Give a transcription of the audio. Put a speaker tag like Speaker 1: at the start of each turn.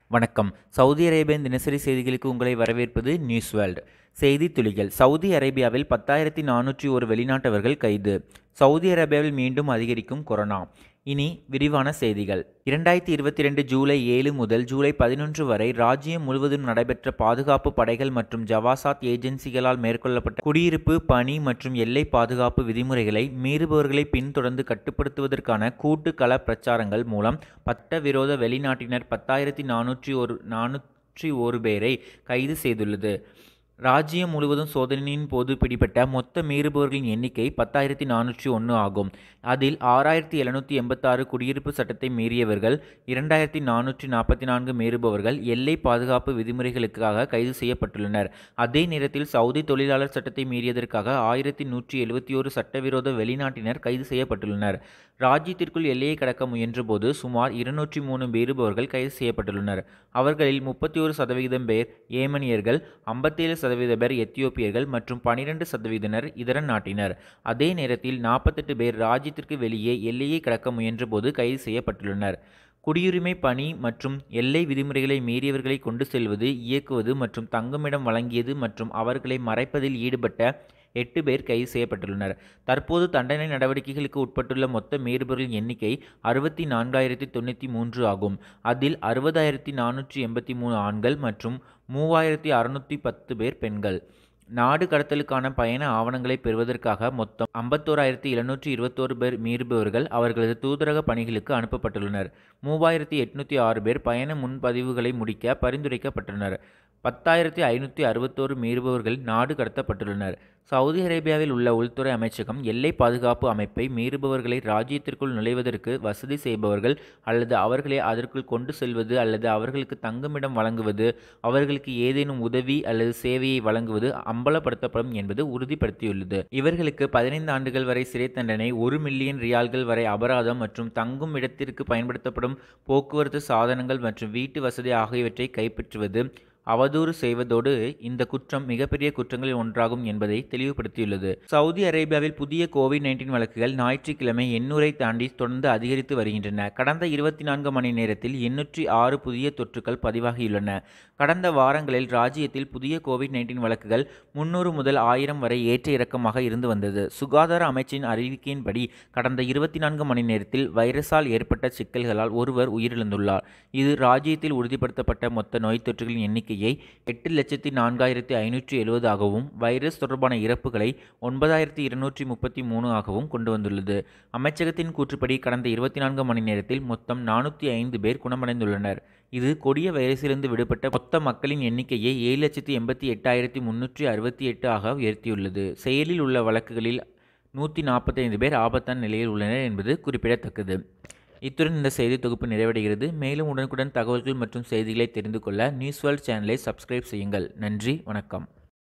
Speaker 1: வணக்கம் Saudi Arabian தினசரி செய்திகளுக்கு உங்களை வரவேற்பது நியூஸ் வேர்ல்ட் செய்தி துளிகள் சவுதி அரேபியாவில் பத்தாயிரத்தி நானூற்றி ஒரு வெளிநாட்டவர்கள் கைது சவுதி அரேபியாவில் மீண்டும் அதிகரிக்கும் கொரோனா இனி விரிவான செய்திகள் இரண்டாயிரத்தி இருபத்தி ரெண்டு ஜூலை ஏழு முதல் ஜூலை பதினொன்று வரை ராஜ்யம் முழுவதும் நடைபெற்ற பாதுகாப்பு படைகள் மற்றும் ஜவாசாத் ஏஜென்சிகளால் மேற்கொள்ளப்பட்ட குடியிருப்பு பணி மற்றும் எல்லை பாதுகாப்பு விதிமுறைகளை மீறுபவர்களை பின்தொடர்ந்து கட்டுப்படுத்துவதற்கான கூட்டு கள பிரச்சாரங்கள் மூலம் பட்டவிரோத வெளிநாட்டினர் பத்தாயிரத்தி நானூற்றி ஒரு நானூற்றி ஒரு பேரை கைது செய்துள்ளது ராஜ்யம் முழுவதும் சோதனையின் போது பிடிபட்ட மொத்த மீறுபவர்களின் எண்ணிக்கை பத்தாயிரத்தி நானூற்றி ஒன்று ஆகும் அதில் ஆறாயிரத்தி எழுநூற்றி எண்பத்தாறு குடியிருப்பு சட்டத்தை மீறியவர்கள் இரண்டாயிரத்தி நானூற்றி நாற்பத்தி நான்கு மீறுபவர்கள் எல்லை பாதுகாப்பு விதிமுறைகளுக்காக கைது செய்யப்பட்டுள்ளனர் அதே நேரத்தில் சவுதி தொழிலாளர் சட்டத்தை மீறியதற்காக ஆயிரத்தி நூற்றி எழுபத்தி ஒரு சட்டவிரோத வெளிநாட்டினர் கைது செய்யப்பட்டுள்ளனர் ராஜ்யத்திற்குள் எல்லையை கடக்க முயன்றபோது சுமார் இருநூற்றி மூணு மீறுபவர்கள் கைது செய்யப்பட்டுள்ளனர் அவர்களில் முப்பத்தி ஒரு சதவிகிதம் பேர் ஏமனியர்கள் ஐம்பத்தேழு சதவீத பேர் எத்தியோப்பியர்கள் மற்றும் பனிரெண்டு சதவீதனர் இதர நாட்டினர் அதே நேரத்தில் நாற்பத்தெட்டு பேர் ராஜ்யத்திற்கு வெளியே எல்லையை கடக்க முயன்றபோது கைது செய்யப்பட்டுள்ளனர் குடியுரிமை பணி மற்றும் எல்லை விதிமுறைகளை மீறியவர்களை கொண்டு செல்வது இயக்குவது மற்றும் தங்குமிடம் வழங்கியது மற்றும் அவர்களை மறைப்பதில் ஈடுபட்ட எட்டு பேர் கைது செய்யப்பட்டுள்ளனர் தற்போது தண்டனை நடவடிக்கைகளுக்கு உட்பட்டுள்ள மொத்த மீறுபவர்களின் எண்ணிக்கை அறுபத்தி நான்காயிரத்தி தொண்ணூற்றி மூன்று ஆகும் அதில் அறுபதாயிரத்தி நானூற்றி எண்பத்தி மூணு ஆண்கள் மற்றும் மூவாயிரத்தி அறுநூற்றி பத்து பேர் பெண்கள் நாடு கடத்தலுக்கான பயண ஆவணங்களை பெறுவதற்காக மொத்தம் ஐம்பத்தோராயிரத்தி எழுநூற்றி இருபத்தோரு பேர் மீறுபவர்கள் அவர்களது தூதரக பணிகளுக்கு அனுப்பப்பட்டுள்ளனர் மூவாயிரத்தி எட்நூற்றி ஆறு பேர் பயண முன்பதிவுகளை முடிக்க பரிந்துரைக்கப்பட்டுள்ளனர் பத்தாயிரத்தி ஐநூற்றி அறுபத்தோரு மீறுபவர்கள் நாடு கடத்தப்பட்டுள்ளனர் சவுதி அரேபியாவில் உள்ள உள்துறை அமைச்சகம் எல்லை பாதுகாப்பு அமைப்பை மீறுபவர்களை ராஜ்யத்திற்குள் நுழைவதற்கு வசதி செய்பவர்கள் அல்லது அவர்களை அதற்குள் கொண்டு செல்வது அல்லது அவர்களுக்கு தங்குமிடம் வழங்குவது அவர்களுக்கு ஏதேனும் உதவி அல்லது சேவையை வழங்குவது அம்பலப்படுத்தப்படும் என்பது உறுதிப்படுத்தியுள்ளது இவர்களுக்கு பதினைந்து ஆண்டுகள் வரை சிறை தண்டனை ஒரு மில்லியன் ரியால்கள் வரை அபராதம் மற்றும் தங்கும் இடத்திற்கு பயன்படுத்தப்படும் போக்குவரத்து சாதனங்கள் மற்றும் வீட்டு வசதி ஆகியவற்றை கைப்பற்றுவது அவதூறு செய்வதோடு இந்த குற்றம் மிகப்பெரிய எக்குற்றங்களில் ஒன்றாகும் என்பதை தெளிவுபடுத்தியுள்ளது சவுதி அரேபியாவில் புதிய கோவிட் நைன்டீன் வழக்குகள் ஞாயிற்றுக்கிழமை எண்ணூரை தாண்டி தொடர்ந்து அதிகரித்து வருகின்றன கடந்த இருபத்தி நான்கு மணி நேரத்தில் எண்ணூற்றி ஆறு புதிய தொற்றுகள் பதிவாகியுள்ளன கடந்த வாரங்களில் ராஜ்யத்தில் புதிய கோவிட் நைன்டீன் வழக்குகள் முன்னூறு முதல் ஆயிரம் வரை ஏற்ற இறக்கமாக இருந்து வந்தது சுகாதார அமைச்சின் அறிவிக்கையின்படி கடந்த இருபத்தி நான்கு மணி நேரத்தில் வைரஸால் ஏற்பட்ட சிக்கல்களால் ஒருவர் உயிரிழந்துள்ளார் இது ராஜ்யத்தில் உறுதிப்படுத்தப்பட்ட மொத்த நோய் தொற்றுகளின் எண்ணிக்கை எண்ணிக்கையை எட்டு லட்சத்தி நான்காயிரத்தி ஐநூற்றி எழுபதாகவும் வைரஸ் தொடர்பான இறப்புகளை ஒன்பதாயிரத்தி இருநூற்றி முப்பத்தி மூணு ஆகவும் கொண்டு வந்துள்ளது அமைச்சகத்தின் கூற்றுப்படி கடந்த இருபத்தி நான்கு மணி நேரத்தில் மொத்தம் நானூற்றி ஐந்து பேர் குணமடைந்துள்ளனர் இது கொடிய வைரஸிலிருந்து விடுபட்ட மொத்த மக்களின் எண்ணிக்கையை ஏழு லட்சத்தி எண்பத்தி எட்டாயிரத்தி முன்னூற்றி அறுபத்தி எட்டு ஆக உயர்த்தியுள்ளது செயலில் உள்ள வழக்குகளில் நூற்றி நாற்பத்தைந்து பேர் ஆபத்தான நிலையில் உள்ளனர் என்பது குறிப்பிடத்தக்கது இத்துடன் இந்த செய்தி தொகுப்பு நிறைவடைகிறது மேலும் உடனுக்குடன் தகவல்கள் மற்றும் செய்திகளை தெரிந்து கொள்ள நியூஸ் வேர்ல்ட் சேனலை சப்ஸ்கிரைப் செய்யுங்கள் நன்றி வணக்கம்